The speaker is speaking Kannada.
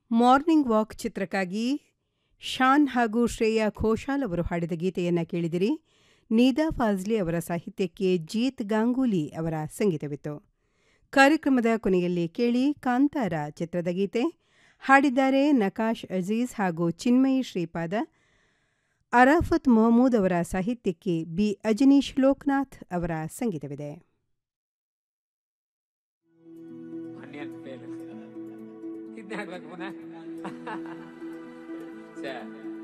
ಮಾರ್ನಿಂಗ್ ವಾಕ್ ಚಿತ್ರಕ್ಕಾಗಿ ಶಾನ್ ಹಾಗೂ ಶ್ರೇಯಾ ಘೋಷಾಲ್ ಅವರು ಹಾಡಿದ ಗೀತೆಯನ್ನು ಕೇಳಿದಿರಿ ನೀದಾ ಫಾಜ್ಲಿ ಅವರ ಸಾಹಿತ್ಯಕ್ಕೆ ಜೀತ್ ಗಾಂಗೂಲಿ ಅವರ ಸಂಗೀತವಿತ್ತು ಕಾರ್ಯಕ್ರಮದ ಕೊನೆಯಲ್ಲಿ ಕೇಳಿ ಕಾಂತಾರ ಚಿತ್ರದ ಗೀತೆ ಹಾಡಿದ್ದಾರೆ ನಕಾಶ್ ಅಜೀಜ್ ಹಾಗೂ ಚಿನ್ಮಯಿ ಶ್ರೀಪಾದ ಅರಾಫತ್ ಮೊಹಮೂದ್ ಅವರ ಸಾಹಿತ್ಯಕ್ಕೆ ಬಿ ಅಜನೀಶ್ ಲೋಕನಾಥ್ ಅವರ ಸಂಗೀತವಿದೆ ಆನಿಯನ್ ಫೇಲ್ ಇದನ್ನ ಹಾಕ್ಬೇಕು ಪುನಃ ಛೇ